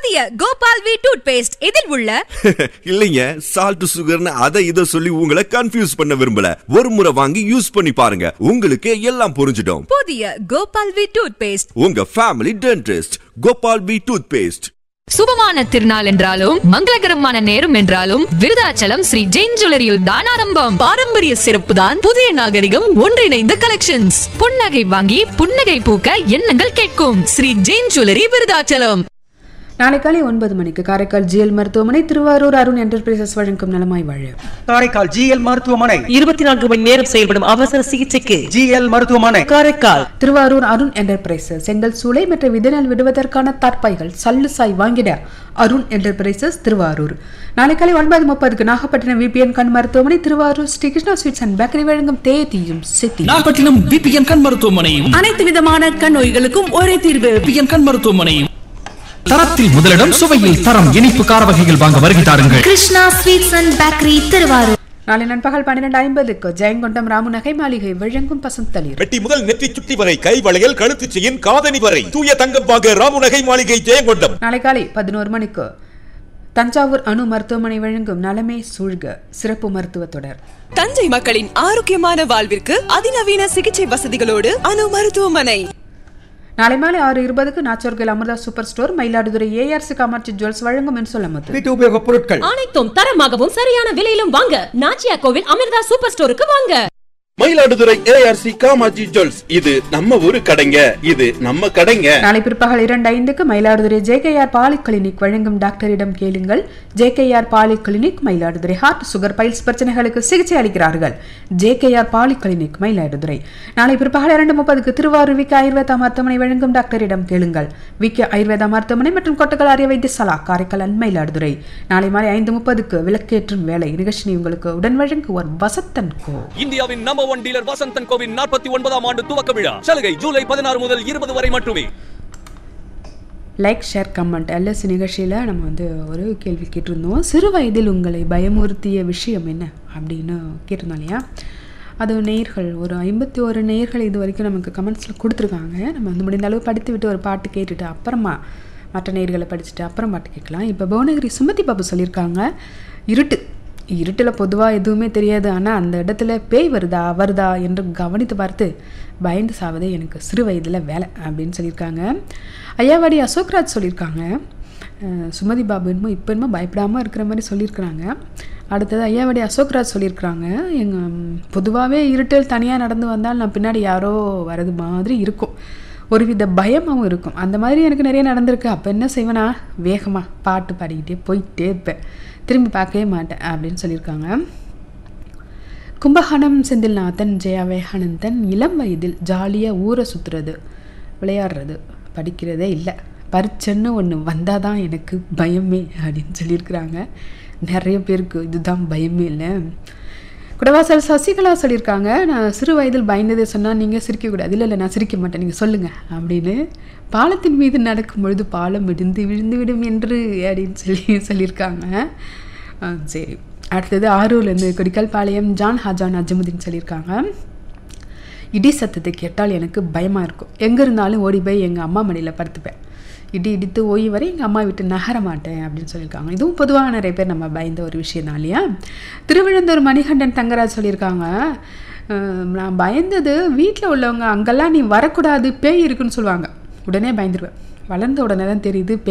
புதிய Gopal V tooth paste இதில் உள்ள இல்லைங்க சால்ட் சுகர்னு அதை இதை சொல்லி உங்களை கன்ஃபியூஸ் பண்ண விரும்பல ஒரு முறை வாங்கி யூஸ் பண்ணி பாருங்க உங்களுக்கு எல்லாம் புரிஞ்சிடும் புதிய கோபால் வி டூத் பேஸ்ட் உங்க family dentist Gopal B toothpaste சுபமான திருநாள் என்றாலும் மங்களகரமான நேரம் என்றாலும் விருதாச்சலம் ஸ்ரீ ஜெயின் ஜுவல்லரியில் தான் ஆரம்பம் பாரம்பரிய சிறப்பு தான் புதிய நாகரிகம் ஒன்றிணைந்த கலெக்ஷன்ஸ் புன்னகை வாங்கி புன்னகை பூக்க எண்ணங்கள் கேட்கும் ஸ்ரீ ஜெயின் ஜுவல்லரி விருதாச்சலம் நாளை காலை ஒன்பது மணிக்கு காரைக்கால் ஜிஎல் மருத்துவமனை திருவாரூர் அருண் என்டர்பிரைசஸ் வழங்கும் நலமாய் வாழ காரைக்கால் ஜிஎல் மருத்துவமனை இருபத்தி நான்கு மணி நேரம் செயல்படும் அவசர சிகிச்சைக்கு ஜிஎல் மருத்துவமனை காரைக்கால் திருவாரூர் அருண் என்டர்பிரைசஸ் செங்கல் சூளை மற்றும் விதநெல் விடுவதற்கான தற்பாய்கள் சல்லுசாய் வாங்கிட அருண் என்டர்பிரைசஸ் திருவாரூர் நாளை காலை ஒன்பது முப்பதுக்கு நாகப்பட்டினம் விபிஎன் கண் மருத்துவமனை Tiruvarur Sri Krishna sweets and bakery வழங்கும் தேதியும் சித்தி நாகப்பட்டினம் பிபிஎன் கண் மருத்துவமனையும் அனைத்து விதமான கண் நோய்களுக்கும் ஒரே தீர்வு பிபிஎன் கண் மருத்துவமனையும் தரத்தில் முதலிடம் சுவையில் தரம் இனிப்பு கார வகைகள் வாங்க வருகை தாருங்கள் Krishna sweets and bakery Tiruvarur நாளை நண்பகல் பன்னிரண்டு ஐம்பதுக்கு ஜெயங்கொண்டம் ராமு நகை மாளிகை வழங்கும் பசந்தளிர் வெட்டி முதல் நெற்றி சுட்டி வரை கை வளையல் கழுத்து செயின் காதணி வரை தூய தங்கம் வாங்க ராமுநகை மாளிகை ஜெயங்கொண்டம் நாளை காலை பதினோரு மணிக்கு தஞ்சாவூர் அணு மருத்துவமனை வழங்கும் நலமே சூழ்க சிறப்பு மருத்துவ தொடர் தஞ்சை மக்களின் ஆரோக்கியமான வாழ்விற்கு அதிநவீன சிகிச்சை வசதிகளோடு அணு மருத்துவமனை நாளை மாலை ஆறு இருபதுக்கு நாச்சோர்கல் Amirtha super store Mayiladuthurai ARC Kamatchi jewels வழங்கும் மின்சொல்லமுத்து வீட்டு உபயோகப் பொருட்கள் அனைத்தும் தரமாகவும் சரியான விலையிலும் வாங்க நாச்சியா கோவில் அமிர்தா சூப்பர் ஸ்டோருக்கு வாங்க மயிலாடுதுறை ஏஆர்சி காமாஜி ஜுவல்ஸ் இது நம்ம ஊரு கடைங்க இது நம்ம கடைங்க நாளை பிற்பகல் இரண்டு ஐந்துக்கு மயிலாடுதுறை ஜேகேஆர் பாலி கிளினிக் வழங்கும் டாக்டரிடம் கேளுங்கள் JKR poly clinic Mayiladuthurai heart sugar piles பிரச்சனைகளுக்கு சிகிச்சை அளிக்கிறார்கள் ஜேகேஆர் பாலி கிளினிக் மயிலாடுதுறை நாளை பிற்பகல் இரண்டு முப்பதுக்கு திருவாரூர் விக்க ஆயுர்வேதா மருத்துவமனை வழங்கும் டாக்டரிடம் கேளுங்கள் விக்க ஆயுர்வேதா மருத்துவமனை மற்றும் கொட்டக்கல் ஆரிய வைத்தியசாலா காரைக்கால் அண்ட் மயிலாடுதுறை நாளை மாலை ஐந்து முப்பதுக்கு விளக்கேற்றும் வேலை நிகழ்ச்சி உங்களுக்கு உடன் வழங்குவோர் வசத்தன் கோ இந்தியாவின் நம்பர் ஒன் டீலர் வசந்தன் கோவின் நாற்பத்தி ஒன்பதாம் ஆண்டு துவக்க விழா சலுகை ஜூலை பதினாறு முதல் இருபது வரை மட்டுமே லைக் ஷேர் கமெண்ட் எல்எஸ் நிகழ்ச்சியில் நம்ம வந்து ஒரு கேள்வி கேட்டிருந்தோம் சிறு வயதில் உங்களை பயமுறுத்திய விஷயம் என்ன அப்படின்னு கேட்டிருந்தோம் இல்லையா அது நேயர்கள் ஒரு ஐம்பத்தி ஒரு நேயர்கள் இது வரைக்கும் நமக்கு கமெண்ட்ஸில் கொடுத்துருக்காங்க நம்ம வந்து முடிந்த அளவு படித்து விட்டு ஒரு பாட்டு கேட்டுட்டு அப்புறமா மற்ற நேயர்களை படிச்சுட்டு அப்புறம் பாட்டு கேட்கலாம் இப்போ புவனகிரி சுமதி பாபு சொல்லியிருக்காங்க இருட்டு இருட்டில் பொதுவாக எதுவுமே தெரியாது ஆனால் அந்த இடத்துல பேய் வருதா வருதா என்று கவனித்து பார்த்து பயந்து சாவதே எனக்கு சிறு வயதில் வேலை அப்படின்னு சொல்லியிருக்காங்க ஐயாவாடி அசோக்ராஜ் சொல்லியிருக்காங்க அஹ் சுமதி பாபு என்னமோ இப்போ என்னமோ பயப்படாமல் இருக்கிற மாதிரி சொல்லியிருக்கிறாங்க அடுத்தது ஐயாவாடி அசோக்ராஜ் சொல்லியிருக்கிறாங்க எங்கள் பொதுவாகவே இருட்டில் தனியாக நடந்து வந்தால் நான் பின்னாடி யாரோ வரது மாதிரி இருக்கும் ஒருவித பயமாகவும் இருக்கும் அந்த மாதிரி எனக்கு நிறைய நடந்திருக்கு அப்போ என்ன செய்வேனா வேகமாக பாட்டு பாடிக்கிட்டே போயிட்டே இருப்பேன் திரும்பி பார்க்கவே மாட்டேன் அப்படின்னு சொல்லியிருக்காங்க கும்பகோணம் செந்தில்நாதன் ஜெயா வேகானந்தன் இளம் வயதில் ஜாலியாக ஊரை சுற்றுறது விளையாடுறது படிக்கிறதே இல்லை பரீட்சைன்னு ஒன்று வந்தால் தான் எனக்கு பயமே அப்படின்னு சொல்லியிருக்கிறாங்க நிறைய பேருக்கு இதுதான் பயமே இல்லை குடவாசல் சசிகலா சொல்லியிருக்காங்க நான் சிறு வயதில் பயந்ததை சொன்னால் நீங்கள் சிரிக்கக்கூடாது இல்லை இல்லை நான் சிரிக்க மாட்டேன் நீங்கள் சொல்லுங்கள் அப்படின்னு பாலத்தின் மீது நடக்கும் பொழுது பாலம் இடிந்து விழுந்து விடும் என்று அப்படின்னு சொல்லி சொல்லியிருக்காங்க ஆ, சரி அடுத்தது ஆரூர்லேருந்து கொடிக்கல் பாளையம் ஜான் ஹாஜான் அஜமுதீன் சொல்லியிருக்காங்க இடி சத்தத்தை கேட்டால் எனக்கு பயமாக இருக்கும் எங்கே இருந்தாலும் ஓடி போய் எங்கள் அம்மா மடியில் படுத்துப்பேன் இடி இடித்து ஓய்வு வரை எங்கள் அம்மா விட்டு நகர மாட்டேன் அப்படின்னு சொல்லியிருக்காங்க இதுவும் பொதுவாக நிறைய பேர் நம்ம பயந்த ஒரு விஷயம் தான் இல்லையா திருவிழந்தூர் மணிகண்டன் தங்கராஜ் சொல்லியிருக்காங்க அஹ், நான் பயந்தது வீட்டில் உள்ளவங்க அங்கெல்லாம் நீ வரக்கூடாது பேய் இருக்குன்னு சொல்லுவாங்க உடனே பயந்துருவேன் வளர்ந்த உடனே தான் தெரியுது பேய்